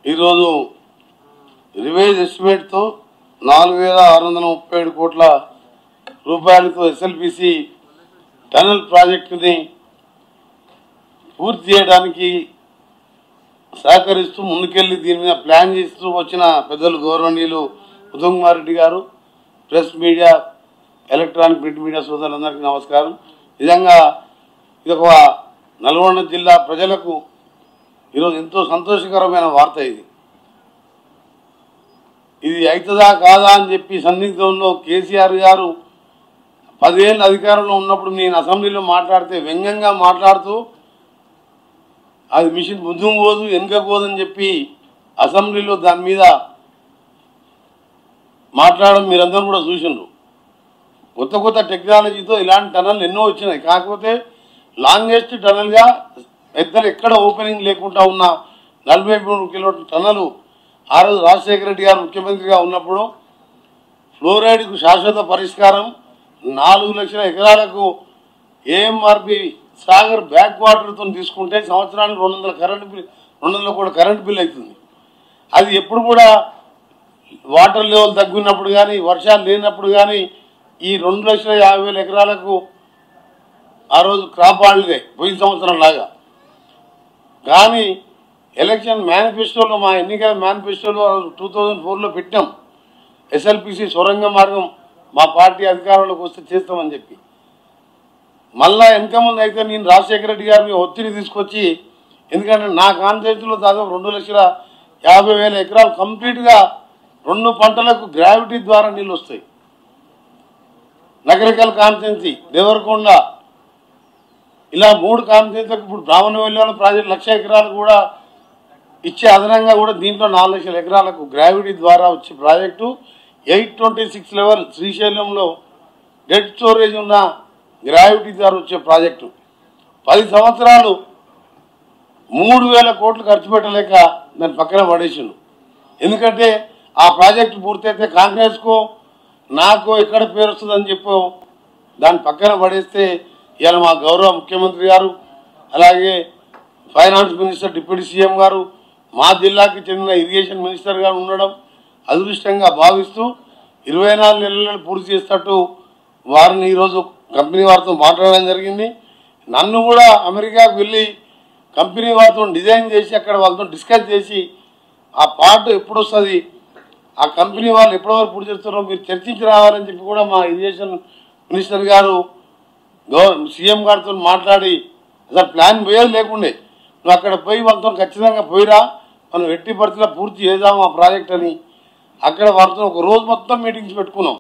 ఈరోజు రివైజ్ ఎస్టిమేట్తో నాలుగు వేల ఆరు వందల ముప్పై ఏడు కోట్ల రూపాయలతో ఎస్ఎల్పిసి టనల్ ప్రాజెక్టుని పూర్తి చేయడానికి సహకరిస్తూ ముందుకెళ్లి దీని మీద ప్లాన్ చేస్తూ వచ్చిన పెద్దలు గౌరవనీయులు ఉత్తమ్ కుమార్ రెడ్డి గారు press media electronic print media సోదరులందరికీ నమస్కారం నిజంగా ఇది ఒక నల్గొండ జిల్లా ప్రజలకు ఈరోజు ఎంతో సంతోషకరమైన వార్త ఇది ఇది అవుతుందా కాదా అని చెప్పి సన్నిహితంలో కేసీఆర్ గారు పదేళ్ళు అధికారంలో ఉన్నప్పుడు నేను అసెంబ్లీలో మాట్లాడితే వ్యంగ్యంగా మాట్లాడుతూ అది మిషన్ ముందుకు పోదు వెనుక పోదని చెప్పి అసెంబ్లీలో దాని మీద మాట్లాడడం మీరందరూ కూడా చూసిండ్రు కొత్త కొత్త టెక్నాలజీతో ఇలాంటి టనల్ ఎన్నో వచ్చినాయి కాకపోతే లాంగెస్ట్ టనల్గా పెద్దలు ఎక్కడ ఓపెనింగ్ లేకుండా ఉన్న నలభై మూడు కిలోమీటర్ టనలు ఆ రోజు రాజశేఖర రెడ్డి గారు ముఖ్యమంత్రిగా ఉన్నప్పుడు ఫ్లోరైడ్కు శాశ్వత పరిష్కారం నాలుగు లక్షల ఎకరాలకు ఏఎంఆర్పి సాగర్ బ్యాక్ వాటర్తో తీసుకుంటే సంవత్సరానికి రెండు వందల కరెంట్ బిల్ రెండు వందల కూడా కరెంట్ బిల్ అవుతుంది అది ఎప్పుడు కూడా వాటర్ లెవెల్ తగ్గినప్పుడు కానీ వర్షాలు లేనప్పుడు కానీ ఈ రెండు లక్షల యాభై వేల ఎకరాలకు ఆ రోజు క్రాప్ హాలిడే పోయిన సంవత్సరం లాగా కానీ ఎలక్షన్ మేనిఫెస్టోలో మా ఎన్నికల మేనిఫెస్టోలో టూ థౌజండ్ ఫోర్లో పెట్టాం ఎస్ఎల్పిసి సొరంగ మార్గం మా పార్టీ అధికారంలోకి వస్తే చేస్తామని చెప్పి మళ్ళా వెనక ముందు అయితే నేను రాజశేఖర రెడ్డి గారిని ఒత్తిడి తీసుకొచ్చి ఎందుకంటే నా కాన్స్టిట్యూన్సీలో దాదాపు రెండు లక్షల యాభై వేల ఎకరాలు కంప్లీట్గా రెండు పంటలకు గ్రావిటీ ద్వారా నీళ్ళు వస్తాయి నగరికల్ కాన్స్టిట్యున్సీ దేవరకొండ ఇలా మూడు కాన్స్టిట్యున్సీలకు ఇప్పుడు బ్రాహ్మణ వెళ్ళాల ప్రాజెక్ట్ లక్ష ఎకరాలు కూడా ఇచ్చే అదనంగా కూడా దీంట్లో నాలుగు లక్షల ఎకరాలకు గ్రావిటీ ద్వారా వచ్చే project eight twenty six level శ్రీశైలంలో డెడ్ స్టోరేజ్ ఉన్న గ్రావిటీ ద్వారా వచ్చే ప్రాజెక్టు పది సంవత్సరాలు మూడు వేల కోట్లు ఖర్చు పెట్టలేక దాన్ని పక్కన పడేసిండు ఎందుకంటే ఆ ప్రాజెక్టు పూర్తయితే కాంగ్రెస్కో నాకు ఎక్కడ పేరు వస్తుందని చెప్పు దాన్ని పక్కన పడేస్తే ఇవాళ మా గౌరవ ముఖ్యమంత్రి గారు అలాగే ఫైనాన్స్ మినిస్టర్ డిప్యూటీ సీఎం గారు మా జిల్లాకి చెందిన ఇరిగేషన్ మినిస్టర్ గారు ఉండడం అదృష్టంగా భావిస్తూ ఇరవై నాలుగు నెలలను పూర్తి చేసేటట్టు వారిని ఈరోజు కంపెనీ వారితో మాట్లాడడం జరిగింది నన్ను కూడా అమెరికాకు వెళ్ళి కంపెనీ వారితో డిజైన్ చేసి అక్కడ వాళ్ళతో డిస్కస్ చేసి ఆ పార్ట్ ఎప్పుడు వస్తుంది ఆ కంపెనీ వాళ్ళు ఎప్పటివరకు పూర్తి చేస్తారో మీరు చర్చించి రావాలని చెప్పి కూడా మా ఇరిగేషన్ మినిస్టర్ గారు గవర్ సీఎం గారితో మాట్లాడి అసలు ప్లాన్ పోయేది లేకుండే నువ్వు అక్కడ పోయి వాళ్ళతో ఖచ్చితంగా పోయిరా మనం ఎట్టి పరిస్థితుల్లో పూర్తి చేద్దాం ఆ ప్రాజెక్ట్ అని అక్కడ వారితో ఒక రోజు మొత్తం మీటింగ్స్ పెట్టుకున్నాం